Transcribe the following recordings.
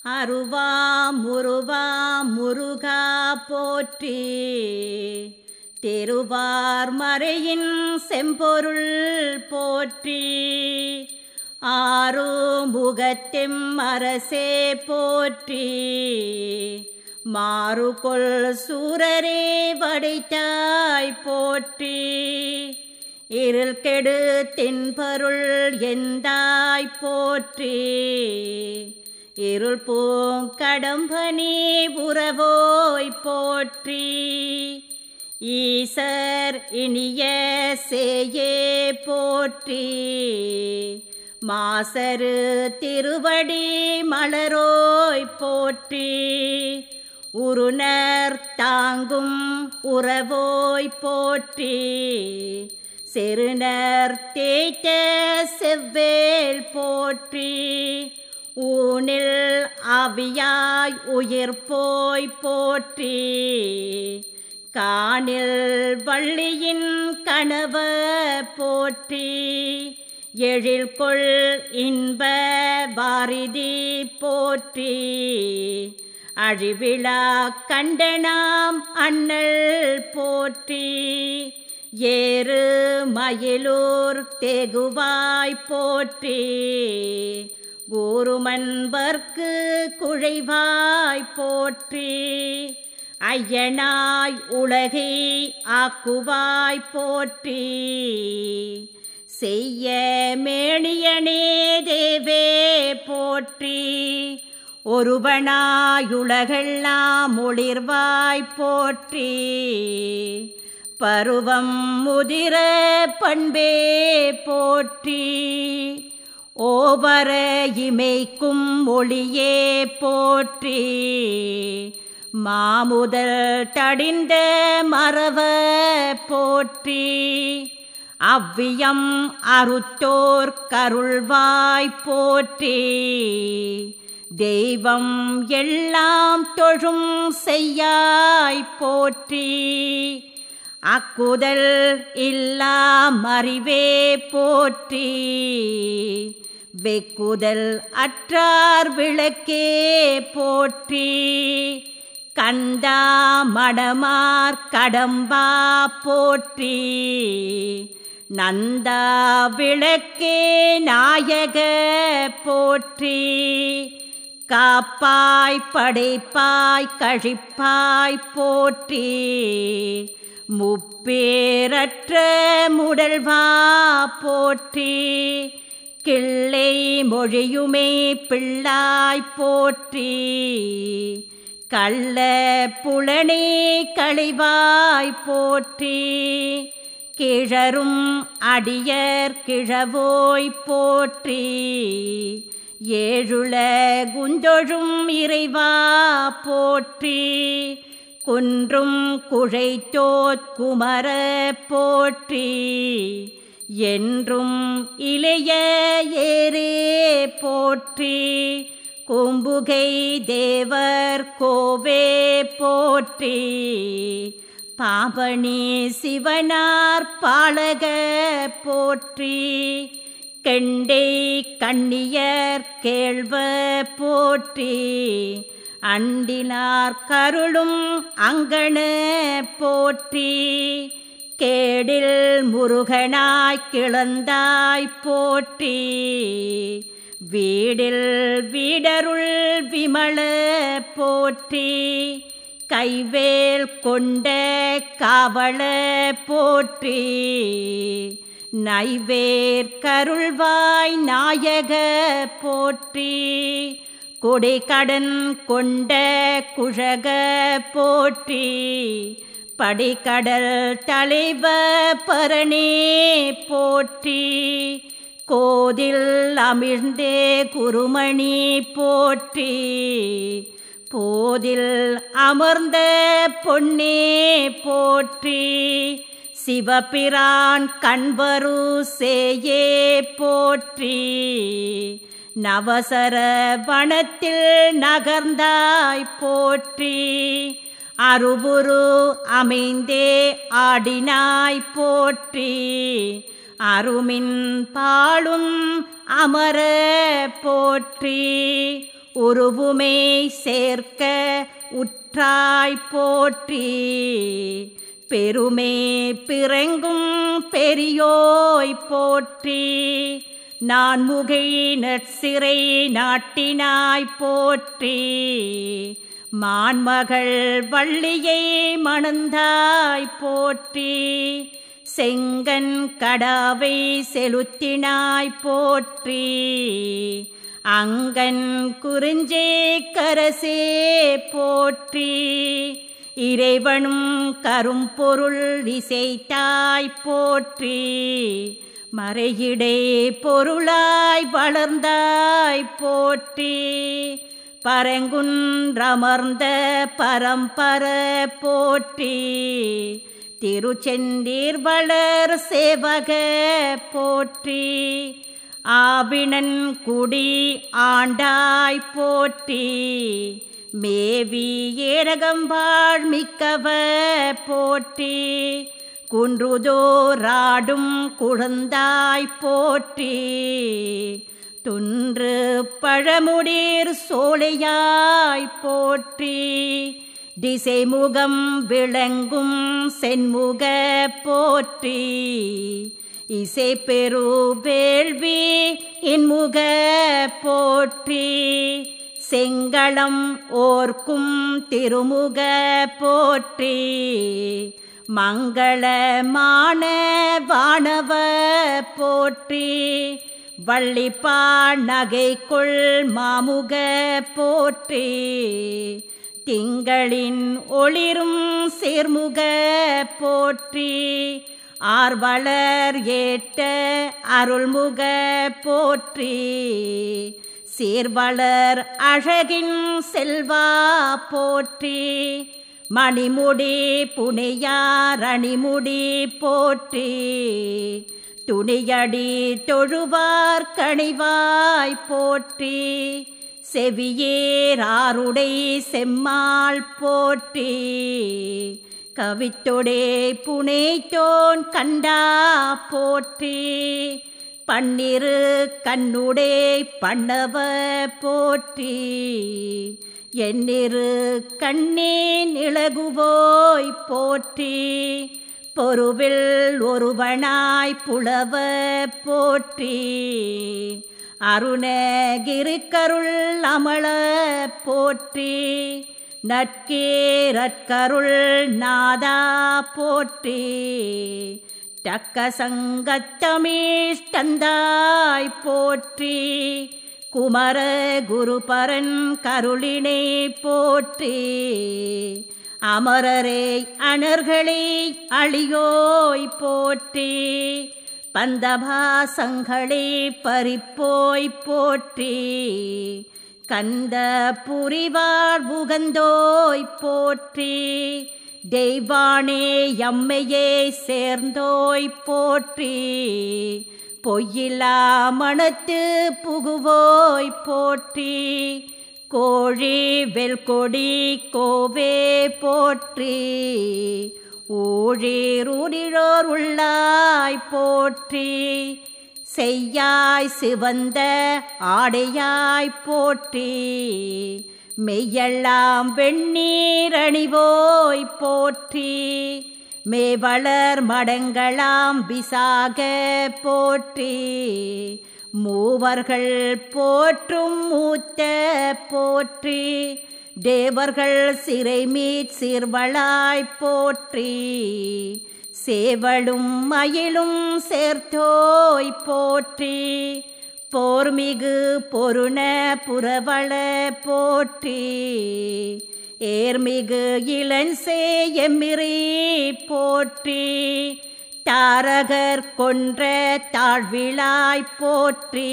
அருவா முருவா முருகா போற்றி திருவார் மறையின் செம்பொருள் போற்றி ஆறு முகத்தெம் அரசே போற்றி மாறுகொள் சூரரே வடைத்தாய் போற்றி இருள் கெடு தென்பருள் எந்தாய் போற்றி இருள் பூங்கடம்பனி புறவோய் போற்றி ஈசர் இனிய சேயே போற்றி மாசரு திருவடி மலரோய் போற்றி உருணர் தாங்கும் உறவோய் போற்றி செருணர் தேய்த்த செவ்வேல் போற்றி ஊனில் அவியாய் உயிர் போய் போற்றி காணில் வள்ளியின் கனவ போற்றி எழில் கொள் இன்ப வாரிதி போற்றி அழிவிழா கண்டனாம் அண்ணல் போற்றி ஏறு மயிலூர் தேகுவாய் போற்றி கூறுமன்பர்க்கு குழைவாய் போற்றி ஐயனாய் உலகை ஆக்குவாய் போற்றி செய்ய மேணியனே தேவே போற்றி ஒருவனாயுலகெல்லாம் ஒளிர்வாய் போற்றி பருவம் முதிர பண்பே போற்றி ஓவர இமைக்கும் ஒளியே போற்றி மாமுதல் தடிந்த மரவ போற்றி அவ்வியம் அறுத்தோர் கருள்வாய் போற்றி தெய்வம் எல்லாம் தொழும் செய்யாய் போற்றி அக்குதல் இல்லாம் அறிவே போற்றி வெக்குதல் அற்றார் விளக்கே போற்றி கண்டா மடமார் கடம்பா போற்றி நந்தா விளக்கே நாயக போற்றி காப்பாய் படைப்பாய் கழிப்பாய் போற்றி முப்பேரற்ற முடல்வா போற்றி கிள்ளை மொழியுமே பிள்ளாய் போற்றி கள்ள புலனே கழிவாய் போற்றி கிழரும் அடியர் கிழவோய் போற்றி ஏழுல குந்தொழும் இறைவா போற்றி குன்றும் குழைத்தோத் குமர போற்றி என்றும் இளைய ஏரே போற்றி கும்புகை தேவர் கோவே போற்றி பாவனி சிவனார் பாலக போற்றி கெண்டை கண்ணியர் கேள்வ போற்றி அண்டினார் கருளும் அங்கண போற்றி கேடில் முருகனாய் கிளந்தாய் போற்றி வீடில் வீடருள் விமல போற்றி கைவேல் கொண்ட காவல போற்றி நைவேர் கருள்வாய் நாயக போற்றி கொடைக்கடன் கொண்ட குழக போற்றி படிக்கடல் தலைவ பரணே போற்றி கோதில் அமிழ்ந்தே குருமணி போற்றி போதில் அமர்ந்த பொன்னே போற்றி சிவபிரான் கண்வரு சேயே போற்றி நவசர வனத்தில் நகர்ந்தாய் போற்றி அருபுரு அமைந்தே ஆடினாய் போற்றி அருமின் பாழும் அமர போற்றி உருவுமே சேர்க்க உற்றாய் போற்றி பெருமே பிறங்கும் பெரியோய் போற்றி நான் முகை நற்சிறை நாட்டினாய் போற்றி மான்மகள் வள்ளியை மணந்தாய் போற்றி செங்கன் கடாவை செலுத்தினாய் போற்றி அங்கன் குறிஞ்சே கரசே போற்றி இறைவனும் கரும்பொருள் இசைத்தாய் போற்றி மறையிடை பொருளாய் வளர்ந்தாய் போற்றி பரங்குன்றமர்ந்த பரம்பர போற்றி திருச்செந்தீர் வளர் சேவக போற்றி ஆவினன் குடி ஆண்டாய் போற்றி மேவி ஏரகம்பாழ் மிக்கவ போற்றி குன்றுதோராடும் குழந்தாய் போற்றி துன்று பழமுடீர் சோலையாய் போற்றி திசைமுகம் விளங்கும் சென்முக போற்றி இசை பெரு வேள்வி இன்முக போற்றி செங்களம் ஓர்க்கும் திருமுக போற்றி மங்களமான வானவ போற்றி வள்ளிப்பா நகைக்குள் மாமுக போற்றி திங்களின் ஒளிரும் சீர்முக போற்றி ஆர்வலர் ஏட்ட அருள்முக போற்றி சீர்வளர் அழகின் செல்வா போற்றி மணிமுடி புனையார் அணிமுடி போற்றி துணியடி தொழுவார் கணிவாய் போற்றி செவியேராருடை செம்மாள் போற்றி கவித்தொடே புனைத்தோன் கண்டா போற்றி பன்னிரு கண்ணுடே பண்ணவ போற்றி எண்ணிரு கண்ணேன் இளகுவோய் போற்றி பொருவில் ஒருவனாய் புலவ போற்றி அருணகிரிக்கருள் அமள போற்றி நற்கேரற்கருள் நாதா போற்றி தக்க சங்கத்தமீஷ்டந்தாய் போற்றி குமர குருபரன் கருளினை போற்றி அமரரே அணர்களே அழியோய் போற்றி பந்தபாசங்களே பறிப்போய் போற்றி கந்த புரிவார் உகந்தோய் போற்றி தெய்வானே எம்மையே சேர்ந்தோய் போற்றி பொய்யிலா மனத்து புகுவோய் போற்றி கோழி வெல்கொடி கோவே போற்றி ஊழிரூரிழோர் உள்ளாய் போற்றி செய்யாய் சிவந்த ஆடையாய் போற்றி மெய்யெல்லாம் வெண்ணீர் அணிவோய் போற்றி மேவளர் மடங்களாம் விசாக போற்றி மூவர்கள் போற்றும் மூத்த போற்றி தேவர்கள் சிறைமீட் சிறுவளாய் போற்றி சேவலும் மயிலும் சேர்த்தோய் போற்றி போர்மிகு பொருண புறவள போற்றி ஏர்மிகு இளன்சே எம்மிரி போற்றி தாரகர் கொன்ற தாழ்விழாய் போற்றி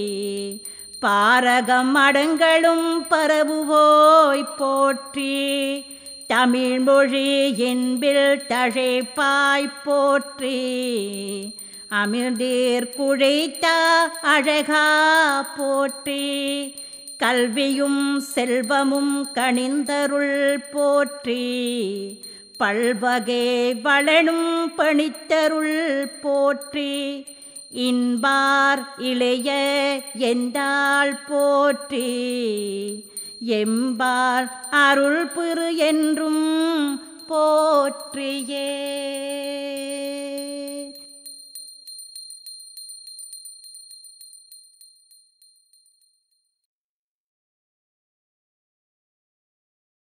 பாரகம் அடங்களும் பரவுவோய் போற்றி தமிழ் மொழி என்பில் தழைப்பாய் போற்றி அமிர்தீர் குழைத்தா அழகா போற்றி கல்வியும் செல்வமும் கணிந்தருள் போற்றி பல்வகை வளனும் பணித்தருள் போற்றி இன்பார் இளைய எந்தாள் போற்றி எம்பால் அருள் பெறு என்றும் போற்றியே